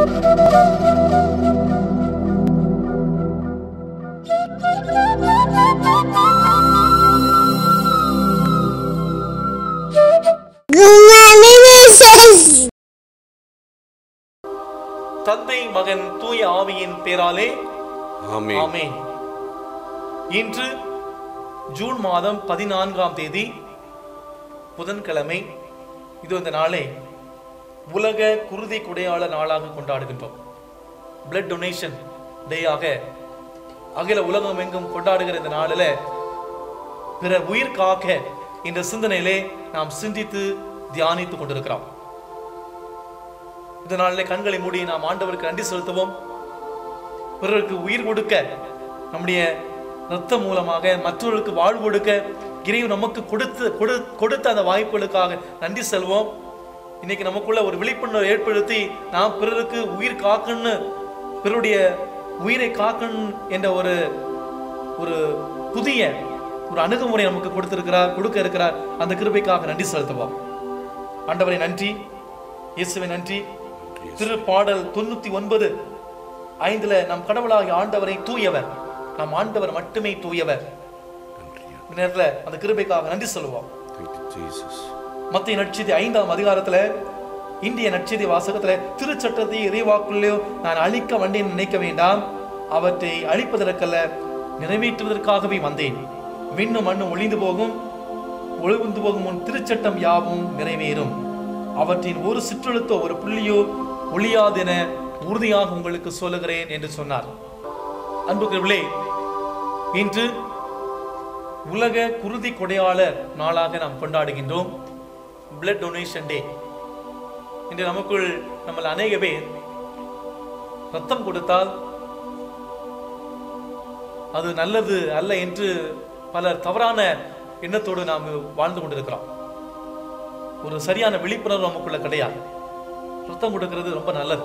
Good morning, Mrs. தந்தை மகன் தூய ஆவியின் பேராலே ஆமென் ஆமென் இன்று ஜூன் மாதம் பதினான்காம் தேதி புதன்கிழமை இது இந்த நாளை உலக குருதி குடையாளர் நாளாக கொண்டாடுகின்றோம் பிளட் டொனேஷன் டேயாக அகில உலகம் எங்கும் கொண்டாடுகிற இந்த நாளில் பிறர் உயிர் காக்க இந்த சிந்தனையிலே நாம் சிந்தித்து தியானித்துக் கொண்டிருக்கிறோம் இந்த நாளிலே கண்களை மூடி நாம் ஆண்டவருக்கு நன்றி செலுத்துவோம் பிறருக்கு உயிர் கொடுக்க நம்முடைய ரத்தம் மூலமாக மற்றவர்களுக்கு வாழ்வு கொடுக்க இறைவன் நமக்கு கொடுத்து கொடு கொடுத்த அந்த வாய்ப்புகளுக்காக நன்றி செல்வோம் இன்னைக்கு நமக்குள்ள ஒரு விழிப்புணர்வு ஏற்படுத்தி நாம் பிறருக்கு உயிர் காக்கணும்னு பிறருடைய உயிரை காக்கணும் என்ற ஒரு ஒரு புதிய ஒரு அணுகுமுறை நமக்கு கொடுத்திருக்கிறார் கொடுக்க இருக்கிறார் அந்த கிருபைக்காக நன்றி செலுத்துவோம் ஆண்டவரை நன்றி இயேசுவை நன்றி திருப்பாடல் தொண்ணூத்தி ஒன்பது ஐந்துல நம் கடவுளாகிய ஆண்டவரை தூயவர் நம் ஆண்டவர் மட்டுமே தூயவர் இந்த நேரத்துல அந்த கிருபைக்காக நன்றி சொல்லுவோம் Thank you, Jesus. மத்திய நற்செய்தி ஐந்தாம் அதிகாரத்துல இந்திய நற்செய்தி வாசகத்துல திருச்சட்டத்தை இறைவாக்குள்ளோ நான் அழிக்க வந்தேன் நினைக்க வேண்டாம் அவற்றை அழிப்பதற்கல்ல நிறைவேற்றுவதற்காகவே வந்தேன் விண்ணும் மண்ணும் ஒளிந்து போகும் ஒளிந்து போகும் உன் திருச்சட்டம் யாவும் நிறைவேறும் அவற்றின் ஒரு சிற்றெழுத்தோ ஒரு புள்ளியோ ஒளியாதென உறுதியாக உங்களுக்கு சொல்லுகிறேன் என்று சொன்னார் அன்புக்குரியவர்களே இன்று உலக குருதி கொடையாளர் நாளாக நாம் கொண்டாடுகின்றோம் பிளட் டொனேஷன் டே இன்று நமக்குள் நம்ம அநேக பேர் ரத்தம் கொடுத்தால் அது நல்லது அல்ல என்று பலர் தவறான எண்ணத்தோடு நாம் வாழ்ந்து கொண்டிருக்கிறோம் ஒரு சரியான விழிப்புணர்வு நமக்குள்ள கிடையாது ரத்தம் கொடுக்கிறது ரொம்ப நல்லது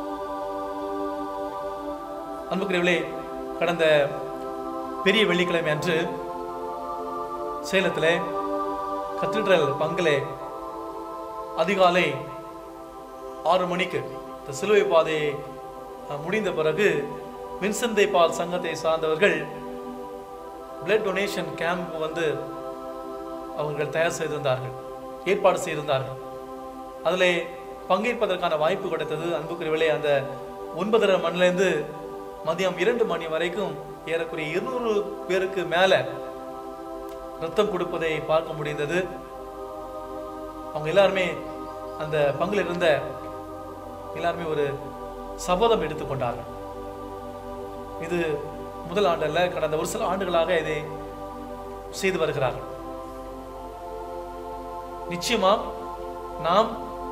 அன்புக்குரியவர்களே கடந்த பெரிய வெள்ளிக்கிழமை அன்று சேலத்தில் கத்தீட்ரல் பங்கிலே அதிகாலை ஆறு மணிக்கு இந்த சிலுவை பாதை அஹ், முடிந்த பிறகு வின்சென்தை பால் சங்கத்தை சார்ந்தவர்கள் பிளட் டொனேஷன் கேம்ப் வந்து அவர்கள் தயார் செய்திருந்தார்கள் ஏற்பாடு செய்திருந்தார்கள் அதில் பங்கேற்பதற்கான வாய்ப்பு கிடைத்தது அன்புக்குரியவர்களே அந்த ஒன்பதரை மணிலேருந்து மதியம் இரண்டு மணி வரைக்கும் ஏறக்குறைய இருநூறு பேருக்கு மேலே ரத்தம் கொடுப்பதை பார்க்க முடிந்தது அவங்க எல்லாருமே அந்த பங்கில் இருந்த எல்லாருமே ஒரு சபதம் எடுத்துக்கொண்டார்கள் இது முதல் ஆண்டல்ல கடந்த ஒரு சில ஆண்டுகளாக இதை செய்து வருகிறார்கள் நிச்சயமா நாம்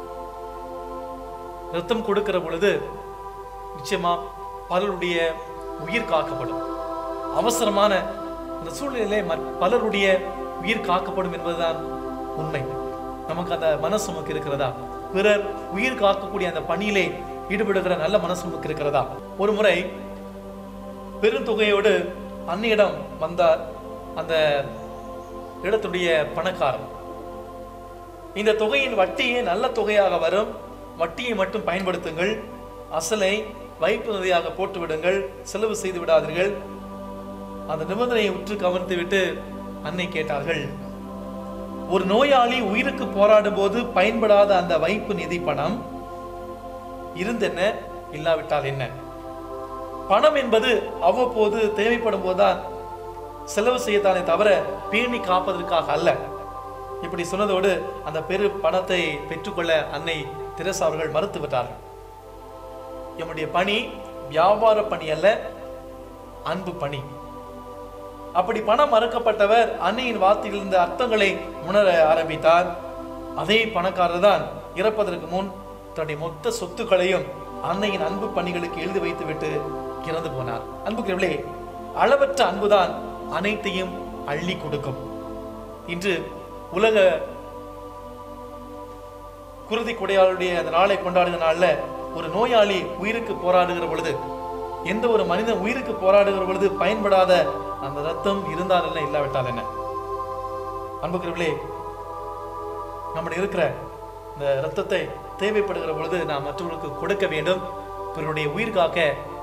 ரத்தம் கொடுக்கிற பொழுது நிச்சயமா பலருடைய உயிர் காக்கப்படும் அவசரமான அந்த சூழ்நிலையிலே மற்- பலருடைய உயிர் காக்கப்படும் என்பதுதான் உண்மை நமக்கு அந்த மனசு நமக்கு இருக்கிறதா பிறர் உயிர் காக்கக்கூடிய அந்த பணியிலே ஈடுபடுகிற நல்ல மனசு நமக்கு இருக்கிறதா ஒரு முறை பெருந்தொகையோடு அன்னியிடம் வந்தார் அந்த இடத்துடைய பணக்காரன் இந்த தொகையின் வட்டியே நல்ல தொகையாக வரும் வட்டியை மட்டும் பயன்படுத்துங்கள் அசலை வைப்பு நிதியாக போட்டு விடுங்கள் செலவு செய்து விடாதீர்கள் அந்த நிபந்தனையை உற்று கவனித்து விட்டு அன்னை கேட்டார்கள் ஒரு நோயாளி உயிருக்கு போராடும் போது பயன்படாத அந்த வைப்பு நிதி பணம் இருந்தென்ன இல்லாவிட்டால் என்ன பணம் என்பது அவ்வப்போது தேவைப்படும் போதுதான் செலவு செய்யத்தானே தவிர பேணி காப்பதற்காக அல்ல இப்படி சொன்னதோடு அந்த பெரு பணத்தை பெற்றுக்கொள்ள அன்னை தெரசா அவர்கள் மறுத்து விட்டார்கள் எம்முடைய பணி வியாபார பணி அல்ல அன்பு பணி அப்படி பணம் மறுக்கப்பட்டவர் அன்னையின் வார்த்தையில் இருந்த அர்த்தங்களை உணர ஆரம்பித்தார் அதே பணக்காரர் தான் இறப்பதற்கு முன் தன்னுடைய மொத்த சொத்துக்களையும் அன்னையின் அன்பு பணிகளுக்கு எழுதி வைத்துவிட்டு இறந்து போனார் அன்புக்குரியவர்களே அளவற்ற அன்புதான் அனைத்தையும் அள்ளி கொடுக்கும் இன்று உலக குருதி கொடையாளுடைய அந்த நாளை கொண்டாடுகிற நாள்ல ஒரு நோயாளி உயிருக்கு போராடுகிற பொழுது எந்த ஒரு மனிதன் உயிருக்கு போராடுகிற பொழுது பயன்படாத அந்த ரத்தம் இருந்தால் என்ன இல்லாவிட்டால் என்ன அன்புக்குரியவர்களே நம்முடைய இருக்கிற இந்த ரத்தத்தை தேவைப்படுகிற பொழுது நாம் மற்றவர்களுக்கு கொடுக்க வேண்டும் பிறருடைய உயிர் காக்க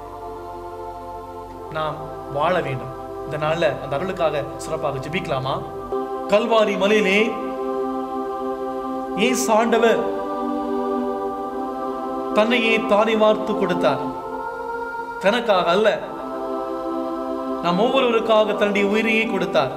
நாம் வாழ வேண்டும் இந்த நாள்ல அந்த அருளுக்காக சிறப்பாக ஜெபிக்கலாமா கல்வாரி மலையிலே ஏன் ஆண்டவர் தன்னையே தானே வார்த்து கொடுத்தார் தனக்காக அல்ல நாம் ஒவ்வொருவருக்காக தன்னுடைய உயிரையே கொடுத்தார்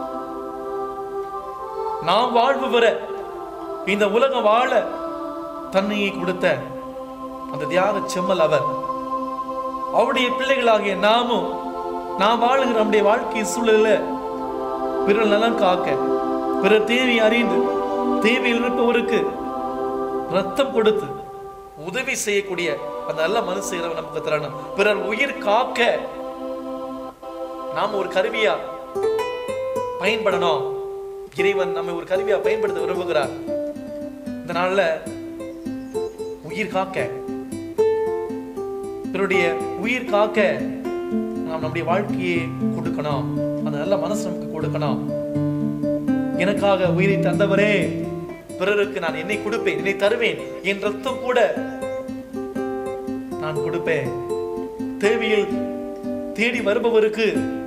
நாம் வாழ்வு பெற இந்த உலகம் வாழ தன்னையே கொடுத்த அந்த தியாக செம்மல் அவர் அவருடைய பிள்ளைகளாகிய நாமும் நாம் வாழுகிற நம்முடைய வாழ்க்கை சூழலில் பிறர் நலன் காக்க பிறர் தேவை அறிந்து தேவையில் இருப்பவருக்கு ரத்தம் கொடுத்து உதவி செய்யக்கூடிய அந்த நல்ல மனசு இறைவன் நமக்கு தரணும் பிறர் உயிர் காக்க நாம் ஒரு கருவியா பயன்படணும் இறைவன் நம்மை ஒரு கருவியா பயன்படுத்த விரும்புகிறார் இந்த நாள்ல உயிர் காக்க பிறருடைய உயிர் காக்க நாம் நம்முடைய வாழ்க்கையை கொடுக்கணும் அந்த நல்ல மனசு நமக்கு கொடுக்கணும் எனக்காக உயிரை தந்தவரே பிறருக்கு நான் என்னை கொடுப்பேன் என்னை தருவேன் என் ரத்தம் கூட நான் கொடுப்பேன் தேவையில் தேடி வருபவருக்கு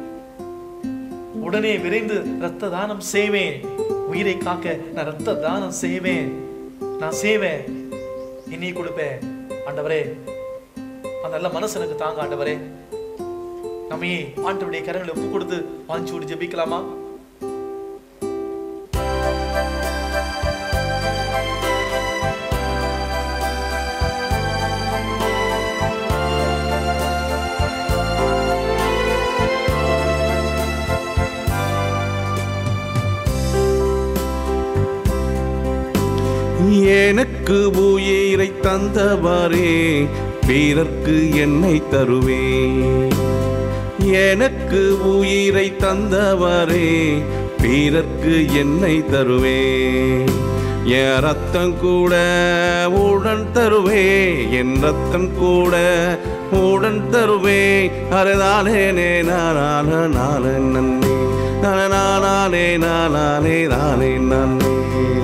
உடனே விரைந்து ரத்த தானம் செய்வேன் உயிரை காக்க நான் ரத்த தானம் செய்வேன் நான் செய்வேன் என்னை கொடுப்பேன் ஆண்டவரே அந்த நல்ல மனசு எனக்கு தாங்க ஆண்டவரே நம்மையே ஆண்டவருடைய கரங்களை ஒப்பு கொடுத்து வாஞ்சி விட்டு ஜெபிக்கலாமா எனக்கு உயிரை தந்தவரே பிறர்க்கு என்னை தருவே எனக்கு உயிரை தந்தவரே பிறர்க்கு என்னை தருவே என் ரத்தம் கூட உடன் தருவே என் ரத்தம் கூட உடன் தருவே அரதானே நே நானான நானே நன்னே நானே நானே நானே நன்னே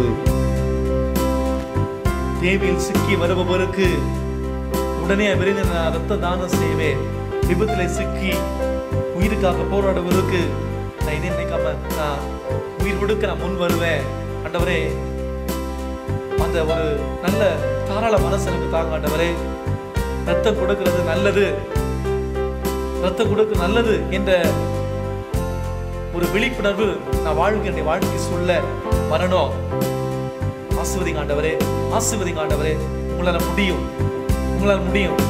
தேவையில் சிக்கி வருபவருக்கு உடனே விரைந்து நான் ரத்த தானம் செய்வேன் விபத்துல சிக்கி உயிருக்காக போராடுவதற்கு நான் இதை நினைக்காம நான் உயிர் கொடுக்க நான் முன் வருவேன் ஆண்டவரே அந்த ஒரு நல்ல தாராள மனசு எனக்கு தாங்க ஆண்டவரே ரத்தம் கொடுக்கிறது நல்லது ரத்தம் கொடுக்க நல்லது என்ற ஒரு விழிப்புணர்வு நான் வாழ்க்கை வாழ்க்கை சொல்ல வரணும் ஆசிர்வதிங்க ஆண்டவரே ஆசிர்வதிங்க ஆண்டவரே உங்களால முடியும் உங்களால முடியும்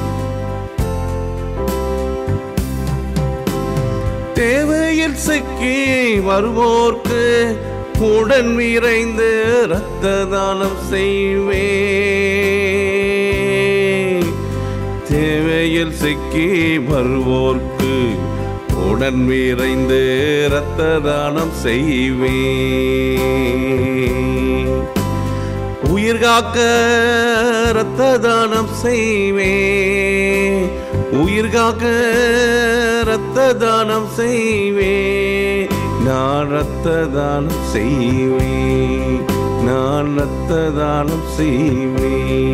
தேவையில் சிக்கி வருவோர்க்கு உடன் விரைந்து இரத்த தானம் செய்வே தேவையில் சிக்கி வருவோர்க்கு உடன் விரைந்து இரத்த தானம் செய்வே உயிர் காக்க இரத்த தானம் செய்வே உயிர் காக்க இரத்த தானம் செய்வே நான் இரத்த தானம் செய்வே நான் இரத்த தானம் செய்வே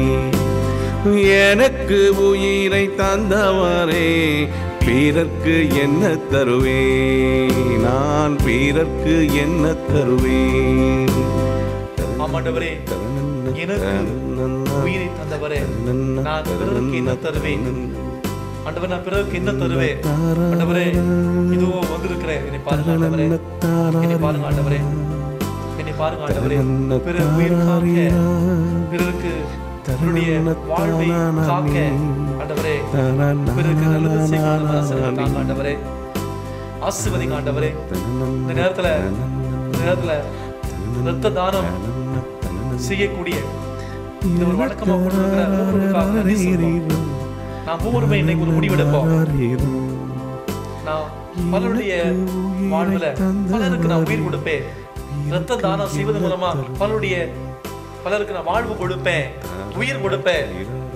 எனக்கு உயிரை தந்தவரே பிறர்க்கு என்ன தருவே நான் பிறர்க்கு என்ன தருவேன் ஆமாண்டவரே எனக்கு உயிரை தந்தவரே நான் பிறருக்கு என்ன தருவேன் ஆண்டவர் நான் பிறருக்கு என்ன தருவேன் ஆண்டவரே இதுவோ வந்திருக்கிறேன் என்னை பாருங்க ஆண்டவரே என்னை பாருங்க ஆண்டவரே என்னை பாருங்க ஆண்டவரே பிறர் உயிர் காக்க பிறருக்கு தன்னுடைய வாழ்வை காக்க ஆண்டவரே பிறருக்கு நல்லது செய்யும் மனசு தாங்க ஆண்டவரே ஆசிர்வதிங்க ஆண்டவரே இந்த நேரத்துல இந்த நேரத்துல ரத்த தானம் செய்யக்கூடிய இந்த ஒரு வழக்கமா கொண்டு இருக்கிற ஒவ்வொருவருக்காக நன்றி சொல்றோம். நாம் ஒவ்வொருமே இன்னைக்கு ஒரு முடிவெடுப்போம் நான் பலருடைய வாழ்வுல பலருக்கு நான் உயிர் கொடுப்பேன் ரத்த தானம் செய்வது மூலமா பலருடைய பலருக்கு நான் வாழ்வு கொடுப்பேன் உயிர் கொடுப்பேன்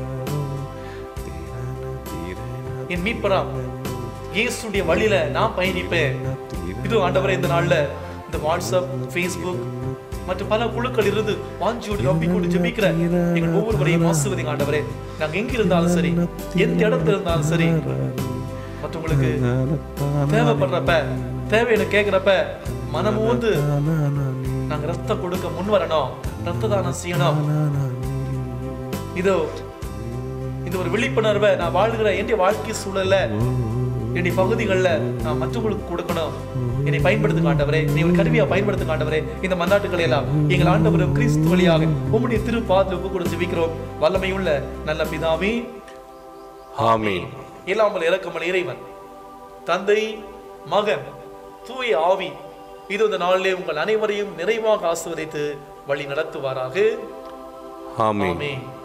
என் மீட்பராம் இயேசுடைய வழியில நான் பயணிப்பேன் இது ஆண்டவரே இந்த நாள்ல இந்த வாட்ஸ்அப் ஃபேஸ்புக் மற்றும் பல குழுக்கள் இருந்து வாஞ்சியோடு நம்பிக்கொண்டு ஜெபிக்கிற எங்கள் ஒவ்வொருவரையும் ஆசுவதிங்க ஆண்டவரே நாங்க எங்க இருந்தாலும் சரி எந்த இடத்துல இருந்தாலும் சரி மற்றவங்களுக்கு தேவைப்படுறப்ப தேவைன்னு கேட்கிறப்ப மனம் வந்து நாங்க ரத்தம் கொடுக்க முன் வரணும் ரத்த தானம் செய்யணும் இதோ இந்த ஒரு விழிப்புணர்வை நான் வாழ்கிற என்னுடைய வாழ்க்கை சூழல்ல என்னுடைய பகுதிகளில் நான் மற்றவங்களுக்கு கொடுக்கணும் என்னை பயன்படுத்த காண்டவரே நீ ஒரு கருவியா பயன்படுத்த காண்டவரே இந்த மன்னாட்டுகளை எல்லாம் எங்கள் ஆண்டவரும் கிறிஸ்து வழியாக உம்முடைய திருப்பாதில் ஒப்பு கொடுத்து ஜெபிக்கிறோம் வல்லமையுள்ள நல்ல பிதாவே ஆமென் இல்லாமல் இறக்கமல் இறைவன் தந்தை மகன் தூய ஆவி இது இந்த நாளிலே உங்கள் அனைவரையும் நிறைவாக ஆசிர்வதித்து வழி நடத்துவாராக ஆமென் ஆமென்